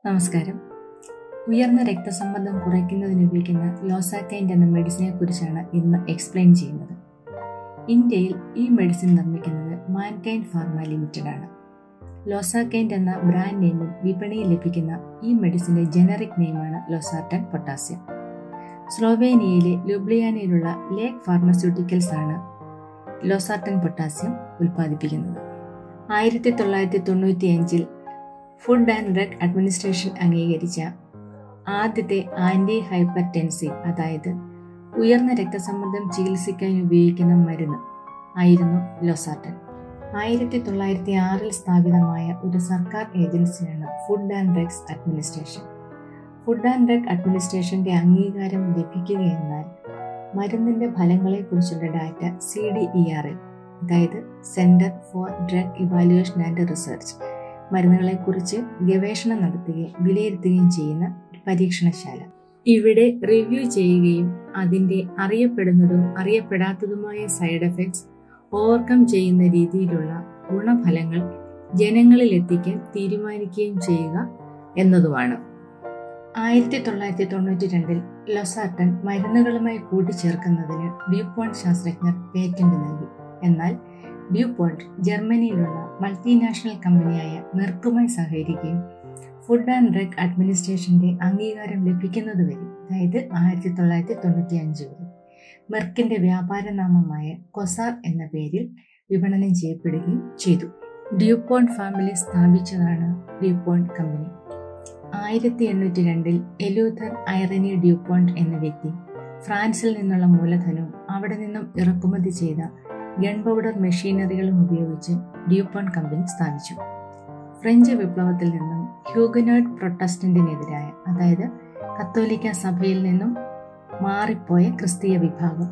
നമസ്കാരം ഉയർന്ന രക്തസമ്മർദ്ദം കുറയ്ക്കുന്നതിന് ഉപയോഗിക്കുന്ന ലോസാക്കൈൻഡ് എന്ന മെഡിസിനെ കുറിച്ചാണ് ഇന്ന് എക്സ്പ്ലെയിൻ ചെയ്യുന്നത് ഇന്ത്യയിൽ ഈ മെഡിസിൻ നിർമ്മിക്കുന്നത് മാൻകൈൻഡ് ഫാർമ ലിമിറ്റഡ് ആണ് ലോസാക്കൈൻഡ് എന്ന ബ്രാൻഡ് നെയിമിൽ വിപണിയിൽ ലഭിക്കുന്ന ഈ മെഡിസിന്റെ ജനറിക് നെയിമാണ് ലോസാർട്ടൻ പൊട്ടാസ്യം സ്ലോവേനിയയിലെ ലുബ്ലിയാനയിലുള്ള ലേക്ക് ഫാർമസ്യൂട്ടിക്കൽസ് ആണ് ലോസാർട്ടൻ പൊട്ടാസ്യം ഉൽപ്പാദിപ്പിക്കുന്നത് ആയിരത്തി തൊള്ളായിരത്തി തൊണ്ണൂറ്റി അഞ്ചിൽ ഫുഡ് ആൻഡ് ഡ്രഗ് അഡ്മിനിസ്ട്രേഷൻ അംഗീകരിച്ച ആദ്യത്തെ ആന്റി ഹൈപ്പർ ടെൻസീവ് അതായത് ഉയർന്ന രക്തസമ്മർദ്ദം ചികിത്സിക്കാൻ ഉപയോഗിക്കുന്ന മരുന്ന് ആയിരുന്നു ലോസാർട്ടൻ ആയിരത്തി തൊള്ളായിരത്തി ആറിൽ സ്ഥാപിതമായ ഒരു സർക്കാർ ഏജൻസിയാണ് food and drugs administration food and drug അഡ്മിനിസ്ട്രേഷന്റെ അംഗീകാരം ലഭിക്കുകയെന്നാൽ മരുന്നിന്റെ ഫലങ്ങളെക്കുറിച്ചുള്ള ഡാറ്റ സി ഡി ഇ ആറിൽ അതായത് centre for drug evaluation and research മരുന്നുകളെക്കുറിച്ച് ഗവേഷണം നടത്തുകയും വിലയിരുത്തുകയും ചെയ്യുന്ന പരീക്ഷണശാല ഇവിടെ റിവ്യൂ ചെയ്യുകയും അതിൻ്റെ അറിയപ്പെടുന്നതും അറിയപ്പെടാത്തതുമായ സൈഡ് എഫക്ട്സ് ഓവർകം ചെയ്യുന്ന രീതിയിലുള്ള ഗുണഫലങ്ങൾ ജനങ്ങളിൽ എത്തിക്കാൻ തീരുമാനിക്കുകയും ചെയ്യുക എന്നതുമാണ് ആയിരത്തി തൊള്ളായിരത്തി തൊണ്ണൂറ്റി രണ്ടിൽ ലൊസാർട്ടൻ മരുന്നുകളുമായി കൂട്ടിച്ചേർക്കുന്നതിന് ഡ്യൂപോണ്ട് ശാസ്ത്രജ്ഞർ പേറ്റന്റ് നൽകി എന്നാൽ ഡ്യൂപോണ്ട് ജർമ്മനിയിലുള്ള മൾട്ടിനാഷണൽ കമ്പനിയായ മെർക്കുമായി സഹകരിക്കുകയും ഫുഡ് ആൻഡ് ഡ്രഗ് അഡ്മിനിസ്ട്രേഷന്റെ അംഗീകാരം ലഭിക്കുന്നതുവരെ അതായത് ആയിരത്തി തൊള്ളായിരത്തി തൊണ്ണൂറ്റി അഞ്ച് വരെ മെർക്കിന്റെ വ്യാപാര നാമമായ കൊസാർ എന്ന പേരിൽ വിപണനം ചെയ്യപ്പെടുകയും ചെയ്തു ഡ്യൂപോണ്ട് ഫാമിലി സ്ഥാപിച്ചതാണ് ഡ്യൂപോണ്ട് കമ്പനി ആയിരത്തി എണ്ണൂറ്റി രണ്ടിൽ എലൂഥർ ഐറനി ഡ്യൂപോണ്ട് എന്ന വ്യക്തി ഫ്രാൻസിൽ നിന്നുള്ള മൂലധനവും അവിടെ നിന്നും ഇറക്കുമതി ചെയ്ത ഗൺ പൗഡർ മെഷീനറികളും ഉപയോഗിച്ച് ഡ്യൂപോൺ കമ്പനി സ്ഥാപിച്ചു ഫ്രഞ്ച് വിപ്ലവത്തിൽ നിന്നും ഹ്യൂഗനോട്ട് പ്രൊട്ടസ്റ്റന്റിനെതിരായ അതായത് കത്തോലിക്ക സഭയിൽ നിന്നും മാറിപ്പോയ ക്രിസ്തീയ വിഭാഗം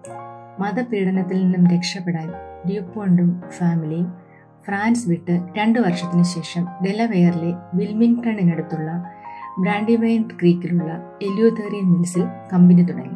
മതപീഡനത്തിൽ നിന്നും രക്ഷപ്പെടാൻ ഡ്യൂപോണ്ടും ഫാമിലിയും ഫ്രാൻസ് വിട്ട് രണ്ടു വർഷത്തിനു ശേഷം ഡെലവെയറിലെ വിൽമിംഗ്ടണിനടുത്തുള്ള ബ്രാൻഡിവൈൻ ക്രീക്കിലുള്ള എല്യൂതേറിയൻ മിൽസിൽ കമ്പനി തുടങ്ങി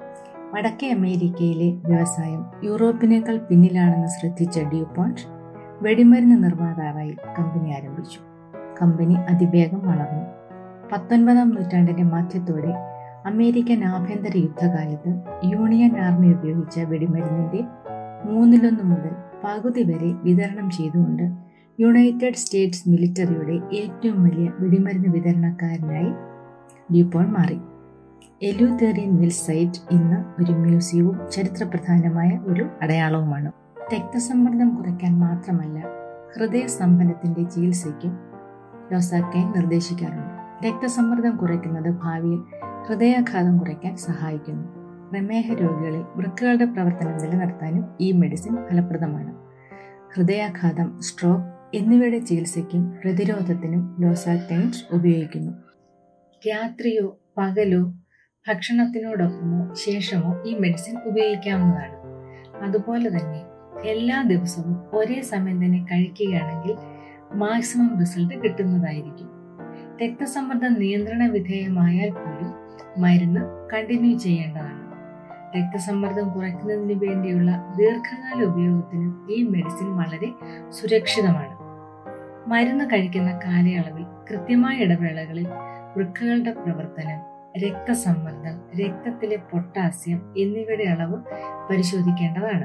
വടക്കേ അമേരിക്കയിലെ വ്യവസായം യൂറോപ്പിനേക്കാൾ പിന്നിലാണെന്ന് ശ്രദ്ധിച്ച ഡ്യൂപോണ്ട് വെടിമരുന്ന് നിർമ്മാതാവായി കമ്പനി ആരംഭിച്ചു കമ്പനി അതിവേഗം വളർന്നു പത്തൊൻപതാം നൂറ്റാണ്ടിന്റെ മധ്യത്തോടെ അമേരിക്കൻ ആഭ്യന്തര യുദ്ധകാലത്ത് യൂണിയൻ ആർമി ഉപയോഗിച്ച വെടിമരുന്നിന്റെ മൂന്നിലൊന്ന് മുതൽ പകുതി വരെ വിതരണം ചെയ്തുകൊണ്ട് യുണൈറ്റഡ് സ്റ്റേറ്റ്സ് മിലിറ്ററിയുടെ ഏറ്റവും വലിയ വെടിമരുന്ന് വിതരണക്കാരനായി ഡ്യൂപോൺ മാറി എലൂതേറിയൻ മിൽ സൈറ്റ് ഇന്ന് ഒരു മ്യൂസിയവും ചരിത്രപ്രധാനമായ ഒരു അടയാളവുമാണ് രക്തസമ്മർദ്ദം കുറയ്ക്കാൻ മാത്രമല്ല ഹൃദയ സ്തംഭനത്തിന്റെ ചികിത്സയ്ക്കും ലോസാക്കൈൻ നിർദ്ദേശിക്കാറുണ്ട് രക്തസമ്മർദ്ദം കുറയ്ക്കുന്നത് ഭാവിയിൽ ഹൃദയാഘാതം കുറയ്ക്കാൻ സഹായിക്കുന്നു പ്രമേഹ രോഗികളിൽ വൃക്കകളുടെ പ്രവർത്തനം നിലനിർത്താനും ഈ മെഡിസിൻ ഫലപ്രദമാണ് ഹൃദയാഘാതം സ്ട്രോക്ക് എന്നിവയുടെ ചികിത്സയ്ക്കും പ്രതിരോധത്തിനും ലോസാക്കൈൻസ് ഉപയോഗിക്കുന്നു രാത്രിയോ പകലോ ഭക്ഷണത്തിനോടൊപ്പമോ ശേഷമോ ഈ മെഡിസിൻ ഉപയോഗിക്കാവുന്നതാണ് അതുപോലെ തന്നെ എല്ലാ ദിവസവും ഒരേ സമയം തന്നെ കഴിക്കുകയാണെങ്കിൽ മാക്സിമം റിസൾട്ട് കിട്ടുന്നതായിരിക്കും രക്തസമ്മർദ്ദം നിയന്ത്രണ വിധേയമായാൽ പോലും മരുന്ന് കണ്ടിന്യൂ ചെയ്യേണ്ടതാണ് രക്തസമ്മർദ്ദം കുറയ്ക്കുന്നതിന് വേണ്ടിയുള്ള ദീർഘകാല ഉപയോഗത്തിന് ഈ മെഡിസിൻ വളരെ സുരക്ഷിതമാണ് മരുന്ന് കഴിക്കുന്ന കാലയളവിൽ കൃത്യമായ ഇടവേളകളിൽ വൃക്കകളുടെ പ്രവർത്തനം രക്തസമ്മർദ്ദം രക്തത്തിലെ പൊട്ടാസ്യം എന്നിവയുടെ അളവ് പരിശോധിക്കേണ്ടതാണ്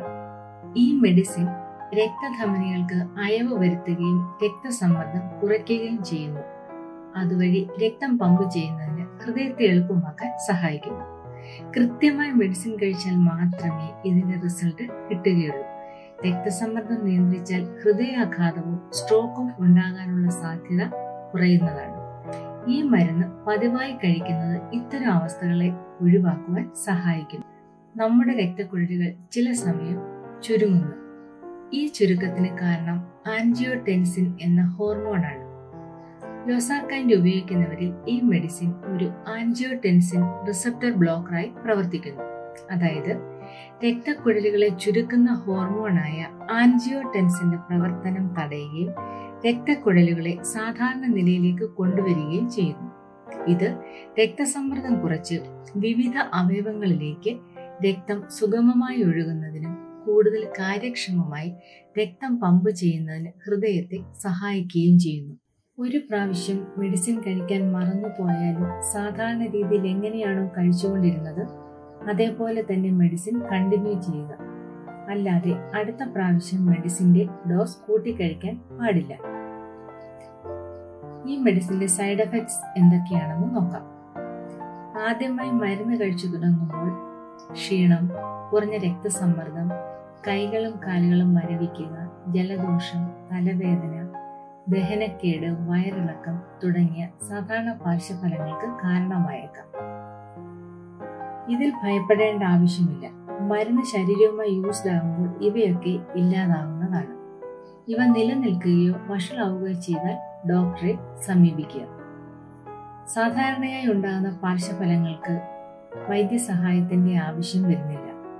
ഈ മെഡിസിൻ രക്തധമനികൾക്ക് അയവ് വരുത്തുകയും രക്തസമ്മർദ്ദം കുറയ്ക്കുകയും ചെയ്യുന്നു അതുവഴി രക്തം പമ്പ് ചെയ്യുന്നതിന് ഹൃദയത്തെ എളുപ്പമാക്കാൻ സഹായിക്കുന്നു കൃത്യമായ മെഡിസിൻ കഴിച്ചാൽ മാത്രമേ ഇതിന്റെ റിസൾട്ട് കിട്ടുകയുള്ളൂ രക്തസമ്മർദ്ദം നിയന്ത്രിച്ചാൽ ഹൃദയാഘാതവും സ്ട്രോക്കും ഉണ്ടാകാനുള്ള സാധ്യത കുറയുന്നതാണ് ഈ മരുന്ന് പതിവായി കഴിക്കുന്നത് ഇത്തരം അവസ്ഥകളെ ഒഴിവാക്കുവാൻ സഹായിക്കുന്നു നമ്മുടെ രക്തക്കുഴലുകൾ ചില സമയം ചുരുങ്ങുന്നു ഈ ചുരുക്കത്തിന് കാരണം ആൻജിയോടെൻസിൻ എന്ന ഹോർമോണാണ് ലോസാക്കൈൻഡ് ഉപയോഗിക്കുന്നവരിൽ ഈ മെഡിസിൻ ഒരു ആൻജിയോടെൻസിൻ റിസപ്റ്റർ ബ്ലോക്കറായി പ്രവർത്തിക്കുന്നു അതായത് രക്തക്കുഴലുകളെ ചുരുക്കുന്ന ഹോർമോണായ ആൻജിയോടെൻസിന്റെ പ്രവർത്തനം തടയുകയും രക്തക്കുഴലുകളെ സാധാരണ നിലയിലേക്ക് കൊണ്ടുവരികയും ചെയ്യുന്നു ഇത് രക്തസമ്മർദ്ദം കുറച്ച് വിവിധ അവയവങ്ങളിലേക്ക് രക്തം സുഗമമായി ഒഴുകുന്നതിനും കൂടുതൽ കാര്യക്ഷമമായി രക്തം പമ്പ് ചെയ്യുന്നതിന് ഹൃദയത്തെ സഹായിക്കുകയും ചെയ്യുന്നു ഒരു പ്രാവശ്യം മെഡിസിൻ കഴിക്കാൻ മറന്നു പോയാലും സാധാരണ രീതിയിൽ എങ്ങനെയാണോ കഴിച്ചുകൊണ്ടിരുന്നത് അതേപോലെ തന്നെ മെഡിസിൻ കണ്ടിന്യൂ ചെയ്യുക അല്ലാതെ അടുത്ത പ്രാവശ്യം മെഡിസിന്റെ ഡോസ് കൂട്ടിക്കഴിക്കാൻ പാടില്ല ഈ മെഡിസിന്റെ സൈഡ് എഫക്ട്സ് എന്തൊക്കെയാണെന്ന് നോക്കാം ആദ്യമായി മരുന്ന് കഴിച്ചു തുടങ്ങുമ്പോൾ ക്ഷീണം കുറഞ്ഞ രക്തസമ്മർദ്ദം കൈകളും കാലുകളും മരവിക്കുക ജലദോഷം തലവേദന ദഹനക്കേട് വയറിളക്കം തുടങ്ങിയ സാധാരണ പാർശ്വഫലങ്ങൾക്ക് കാരണമായേക്കാം ഇതിൽ ഭയപ്പെടേണ്ട ആവശ്യമില്ല മരുന്ന് ശരീരവുമായി യൂസ്ഡ് ആകുമ്പോൾ ഇവയൊക്കെ ഇല്ലാതാവുന്നതാണ് ഇവ നിലനിൽക്കുകയോ വഷളാവുകയോ ചെയ്താൽ ഡോക്ടറെ സമീപിക്കുക സാധാരണയായി ഉണ്ടാകുന്ന പാർശ്വഫലങ്ങൾക്ക് വൈദ്യസഹായത്തിന്റെ ആവശ്യം വരുന്നില്ല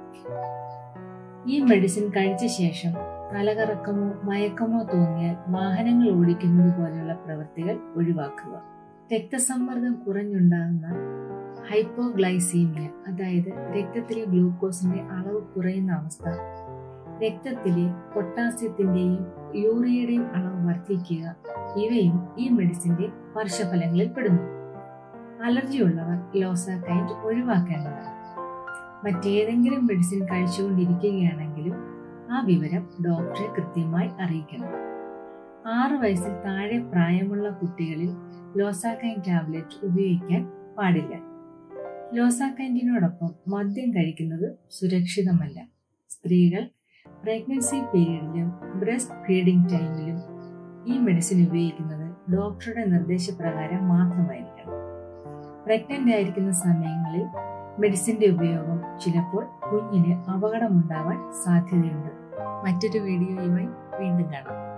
ഈ മെഡിസിൻ കഴിച്ച ശേഷം തലകറക്കമോ മയക്കമോ തോന്നിയാൽ വാഹനങ്ങൾ ഓടിക്കുന്നത് പോലെയുള്ള പ്രവൃത്തികൾ ഒഴിവാക്കുക രക്തസമ്മർദ്ദം കുറഞ്ഞുണ്ടാകുന്ന ഹൈപ്പോഗ്ലൈസീമിയ അതായത് രക്തത്തിലെ ഗ്ലൂക്കോസിന്റെ അളവ് കുറയുന്ന അവസ്ഥ രക്തത്തിലെ പൊട്ടാസ്യത്തിന്റെയും യൂറിയയുടെയും അളവ് വർദ്ധിക്കുക ഇവയും ഈ മെഡിസിന്റെ പാർശ്വഫലങ്ങളിൽ പെടുന്നു അലർജി ഉള്ളവർ ലോസാക്കൈറ്റ് ഒഴിവാക്കേണ്ടതാണ് മറ്റേതെങ്കിലും മെഡിസിൻ കഴിച്ചുകൊണ്ടിരിക്കുകയാണെങ്കിലും ആ വിവരം ഡോക്ടറെ കൃത്യമായി അറിയിക്കണം ആറു വയസ്സിൽ താഴെ പ്രായമുള്ള കുട്ടികളിൽ ലോസാക്കൈൻ ടാബ്ലറ്റ് ഉപയോഗിക്കാൻ പാടില്ല ലോസാക്കൈൻറ്റിനോടൊപ്പം മദ്യം കഴിക്കുന്നത് സുരക്ഷിതമല്ല സ്ത്രീകൾ പ്രഗ്നൻസി പീരീഡിലും ബ്രസ്റ്റ് ഫീഡിംഗ് ടൈമിലും ഈ മെഡിസിൻ ഉപയോഗിക്കുന്നത് ഡോക്ടറുടെ നിർദ്ദേശപ്രകാരം മാത്രമായിരിക്കണം പ്രഗ്നന്റ് ആയിരിക്കുന്ന സമയങ്ങളിൽ മെഡിസിന്റെ ഉപയോഗം ചിലപ്പോൾ കുഞ്ഞിന് അപകടമുണ്ടാവാൻ സാധ്യതയുണ്ട് മറ്റൊരു വീഡിയോയുമായി വീണ്ടും കാണാം